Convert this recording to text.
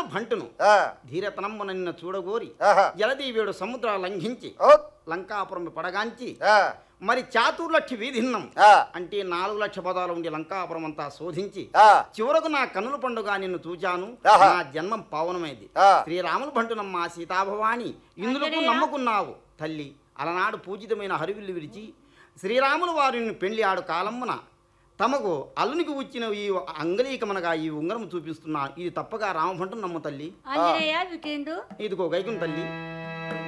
భంటును ఆ, ధీరతనమ్మున నిన్న చూడగోరి ఆహా. జలదీవుడు సముద్ర లంఘించి ఓ, లంకాపురం పడగాంచి ఆ, మరి చాతుర్లక్ష వీధిన్నం ఆ, అంటే నాలుగు లక్ష పదాలు ఉండి లంకాపురం అంతా శోధించి ఆ, చివరకు నా కన్నుల పండుగ నిన్ను చూచాను ఆహా. నా జన్మం పావనమైంది ఆ. శ్రీరాములు భంటునమ్మ సీతాభవాని ఇందులకు అంజనేయ. నమ్ముకున్నావు తల్లి అలనాడు పూజితమైన హరివిల్లు విరిచి శ్రీరాములు వారిని పెళ్లి ఆడు కాలమ్మున తమకు అల్లునికి వచ్చిన ఈ అంగలీకమనగా ఈ ఉంగరం చూపిస్తున్నా ఇది తప్పగా రామభంటు నమ్ము తల్లి ఆంజనేయ వికేందు ఇదిగో గైకుం తల్లి